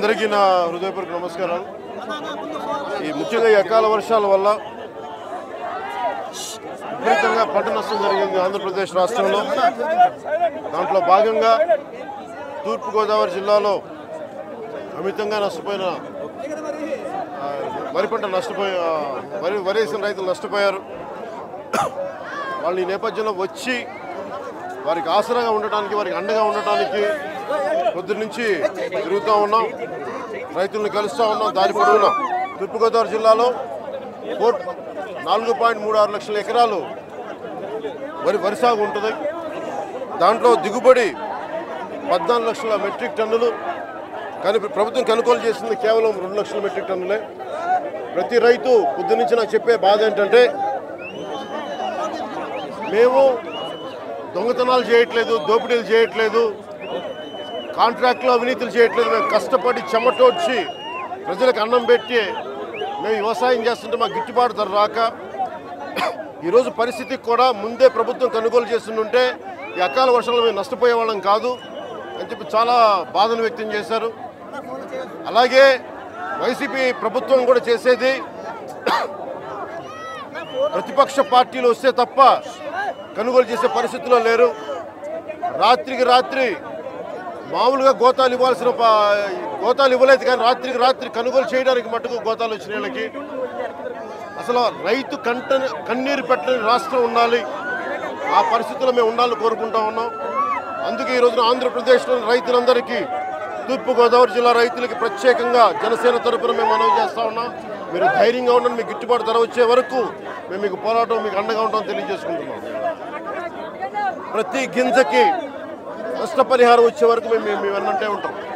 అందరికీ నా హృదయపూర్వక నమస్కారాలు ఈ ముఖ్యంగా ఈ అకాల వర్షాల వల్ల విపరీతంగా పంట నష్టం జరిగింది ఆంధ్రప్రదేశ్ రాష్ట్రంలో దాంట్లో భాగంగా తూర్పుగోదావరి జిల్లాలో అమితంగా నష్టపోయిన ఆ, వరి పంట నష్టపోయి ఆ, వరి వరి వేసిన రైతులు నష్టపోయారు వాళ్ళు ఈ నేపథ్యంలో వచ్చి వారికి ఆసరాగా ఉండటానికి వారికి అండగా ఉండటానికి పొద్దు నుంచి తిరుగుతూ ఉన్నాం రైతులను కలుస్తూ ఉన్నాం దారి పొడవునా తూర్పుగోదావరి జిల్లాలో ఫోర్ నాలుగు పాయింట్ మూడు ఆరు లక్షల ఎకరాలు వరి వరి సాగు ఉంటుంది దాంట్లో దిగుబడి పద్నాలుగు లక్షల మెట్రిక్ టన్నులు కానీ ఇప్పుడు ప్రభుత్వం కొనుగోలు చేసింది కేవలం రెండు లక్షల మెట్రిక్ టన్నులే ప్రతి రైతు పొద్దు నుంచి నాకు చెప్పే బాధ ఏంటంటే మేము దొంగతనాలు చేయట్లేదు దోపిడీలు చేయట్లేదు కాంట్రాక్ట్లో అవినీతులు చేయట్లేదు మేము కష్టపడి చెమటోడ్చి ప్రజలకు అన్నం పెట్టి మేము వ్యవసాయం చేస్తుంటే మాకు గిట్టుబాటు ధర రాక ఈరోజు పరిస్థితికి కూడా ముందే ప్రభుత్వం కొనుగోలు చేస్తుంటే ఈ అకాల వర్షాలు మేము నష్టపోయే వాళ్ళం కాదు అని చెప్పి చాలా బాధను వ్యక్తం చేశారు అలాగే వైసీపీ ప్రభుత్వం కూడా చేసేది ప్రతిపక్ష పార్టీలు వస్తే తప్ప కొనుగోలు చేసే పరిస్థితిలో లేరు రాత్రికి రాత్రి మామూలుగా గోతాలు ఇవ్వాల్సిన ప- గోతాలు ఇవ్వలేదు కానీ రాత్రికి రాత్రి కొనుగోలు చేయడానికి మటుకు గోతాలు వచ్చిన వీళ్ళకి అసలు రైతు కంట కన్నీరు పెట్టని రాష్ట్రం ఉండాలి ఆ పరిస్థితుల్లో మేము ఉండాలని కోరుకుంటా ఉన్నాం అందుకే ఈ రోజున ఆంధ్రప్రదేశ్లోని రైతులందరికీ తూర్పుగోదావరి జిల్లా రైతులకి ప్రత్యేకంగా జనసేన తరపున మేము మనవి చేస్తా ఉన్నాం మీరు ధైర్యంగా ఉండండి మీకు గిట్టుబాటు ధర వచ్చే వరకు మేము మీకు పోరాటం మీకు అండగా ఉంటాం తెలియజేసుకుంటున్నాం ప్రతి గింజకి నష్టపరిహారం వచ్చే వరకు మేము మేము వెన్నంటే ఉంటాం